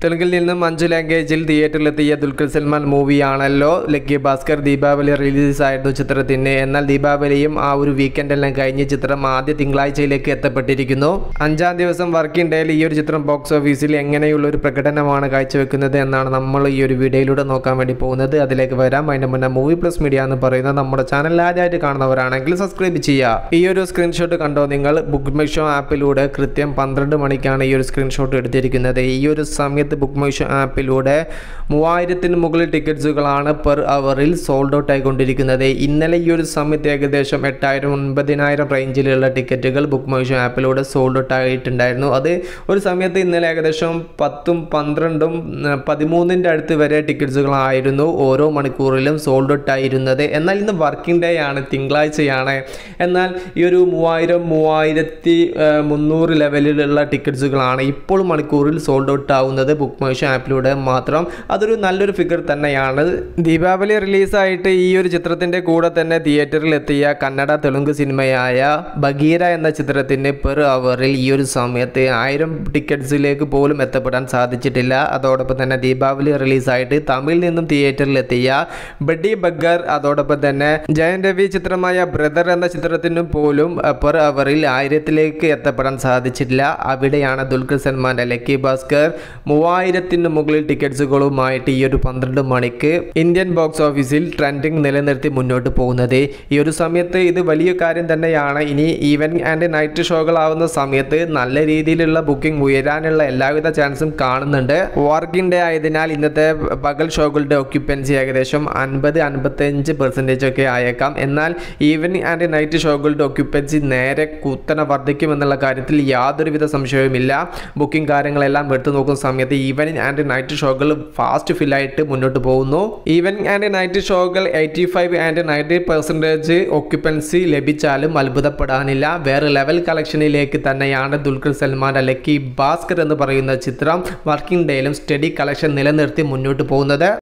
തെലുങ്കിൽ നിന്നും അഞ്ചു ലാംഗ്വേജിൽ തിയേറ്ററിലെത്തിയ ദുൽഖർ സൽമാൻ മൂവിയാണല്ലോ ലക്കി ഭാസ്കർ ദീപാവലി റിലീസായിരുന്നു ചിത്രത്തിന് എന്നാൽ ദീപാവലിയും ആ ഒരു വീക്കെൻഡെല്ലാം കഴിഞ്ഞ് ചിത്രം ആദ്യ തിങ്കളാഴ്ചയിലേക്ക് എത്തപ്പെട്ടിരിക്കുന്നു അഞ്ചാം ദിവസം വർക്കിംഗ് ഡേയിൽ ഈ ഒരു ചിത്രം ബോക്സ് ഓഫീസിൽ എങ്ങനെയുള്ള ഒരു പ്രകടനമാണ് കാഴ്ചവെക്കുന്നത് എന്നാണ് നമ്മൾ ഈ ഒരു വീഡിയോയിലൂടെ നോക്കാൻ വേണ്ടി പോകുന്നത് അതിലേക്ക് വരാം അതിൻ്റെ മുന്നേ മൂവി പ്ലസ് മീഡിയ എന്ന് പറയുന്നത് നമ്മുടെ ചാനൽ ആദ്യമായിട്ട് കാണുന്നവരാണെങ്കിൽ സബ്സ്ക്രൈബ് ചെയ്യുക ഈ ഒരു സ്ക്രീൻഷോട്ട് കണ്ടോ നിങ്ങൾ ബുക്ക് മൈ ഷോ ആപ്പിലൂടെ കൃത്യം പന്ത്രണ്ട് മണിക്കാണ് ഈ ഒരു സ്ക്രീൻഷോട്ട് എടുത്തിരിക്കുന്നത് ഈ ഒരു സമയത്ത് ബുക്ക് മൈ ഷോ ആപ്പിലൂടെ മൂവായിരത്തിന് മുകളിൽ ടിക്കറ്റ്സുകളാണ് പെർ അവറിൽ സോൾഡ് ഔട്ട് ആയിക്കൊണ്ടിരിക്കുന്നത് ഇന്നലെ ഈ ഒരു സമയത്ത് ഏകദേശം എട്ടായിരം ഒൻപതിനായിരം റേഞ്ചിലുള്ള ടിക്കറ്റുകൾ ബുക്ക് മൈ ഷോ ആപ്പിലൂടെ സോൾഡ് ഔട്ട് ആയിട്ടുണ്ടായിരുന്നു അത് ഒരു സമയത്ത് ഇന്നലെ ഏകദേശം പത്തും പന്ത്രണ്ടും ഉം, പതിമൂന്നിൻ്റെ അടുത്ത് വരെ ടിക്കറ്റ്സുകളായിരുന്നു ഓരോ മണിക്കൂറിലും സോൾഡ് ഔട്ട് ആയിരുന്നത് എന്നാൽ ഇന്ന് വർക്കിംഗ് ഡേ ആണ് തിങ്കളാഴ്ചയാണ് എന്നാൽ ഈ ഒരു മൂവായിരം മൂവായിരത്തി ഏഹ്, മുന്നൂറ് ലെവലിലുള്ള ടിക്കറ്റ്സുകളാണ് ഇപ്പോൾ മണിക്കൂറിൽ സോൾഡ് ഔട്ട് ആവുന്നത് ബുക്ക് മൈ ഷോ ആപ്പിലൂടെ മാത്രം അതൊരു നല്ലൊരു ഫിഗർ തന്നെയാണ് ദീപാവലി റിലീസായിട്ട് ഈ ഒരു ചിത്രത്തിൻ്റെ കൂടെ തന്നെ തിയേറ്ററിൽ എത്തിയ കന്നഡ തെലുങ്ക് സിനിമയായ ബഗീര എന്ന ചിത്രത്തിന് പെർ അവറിൽ ഈ ഒരു സമയത്ത് ആയിരം ടിക്കറ്റ്സിലേക്ക് പോലും എത്തപ്പെടാൻ സാധിച്ചിട്ടില്ല അതോടൊപ്പം തന്നെ ദീപാവലി റിലീസായിട്ട് തമിഴിൽ നിന്നും തിയേറ്ററിൽ എത്തിയ ബഡി ബഗ്ഗർ അതോടൊപ്പം തന്നെ ജയൻ രവി ചിത്രമായ ബ്രദർ എന്ന ചിത്രത്തിനും പോലും പെർ അവറിൽ ആയിരത്തിലേക്ക് എത്തപ്പെടാൻ സാധിച്ചിട്ടില്ല അവിടെയാണ് ദുൽഖർ സൽമാന്റെ ലക്കി ഭാസ്കർ മൂവായിരത്തിന് മുകളിൽ ടിക്കറ്റ്സുകളുമായിട്ട് ഈ ഒരു പന്ത്രണ്ട് മണിക്ക് ഇന്ത്യൻ ബോക്സ് ഓഫീസിൽ ട്രെൻഡിങ് നിലനിർത്തി മുന്നോട്ട് പോകുന്നത് ഈ ഒരു സമയത്ത് ഇത് വലിയ കാര്യം തന്നെയാണ് ഇനി ഈവനിങ് ആൻഡ് നൈറ്റ് ഷോകളാവുന്ന സമയത്ത് നല്ല രീതിയിലുള്ള ബുക്കിംഗ് ഉയരാനുള്ള എല്ലാവിധ ചാൻസും കാണുന്നുണ്ട് വർക്കിംഗ് ഡേ ആയതിനാൽ ഇന്നത്തെ പകൽ ഷോകളുടെ ഒക്യുപ്പൻസി ഏകദേശം അൻപത് അൻപത്തഞ്ച് പെർസെൻറ്റേജ് ഒക്കെ ആയേക്കാം എന്നാൽ ഈവനിങ് ആൻഡ് നൈറ്റ് ഷോകളുടെ ഒക്യുപ്പൻസി നേരെ കുത്തനെ വർദ്ധിക്കുമെന്നുള്ള കാര്യത്തിൽ യാതൊരുവിധ സംശയവുമില്ല ബുക്കിംഗ് കാര്യങ്ങളെല്ലാം എടുത്തു നോക്കുന്ന സമയത്ത് ഈവനിങ് ആൻഡ് നൈറ്റ് ഷോകൾ ഫാസ്റ്റ് ഫില്ലായിട്ട് മുന്നോട്ട് പോകുന്നു ഈവനിങ് ആൻഡ് നൈറ്റ് ഷോകൾ eighty five and ninety percentage occupancy ലഭിച്ചാലും അത്ഭുതപ്പെടാനില്ല വേറെ ലെവൽ കളക്ഷനിലേക്ക് തന്നെയാണ് ദുൽഖർ സൽമാൻ്റെ ലക്കി ഭാസ്കർ എന്ന് പറയുന്ന ചിത്രം വർക്കിംഗ് ഡേയിലും സ്റ്റഡി കളക്ഷൻ നിലനിർത്തി മുന്നോട്ട് പോകുന്നത്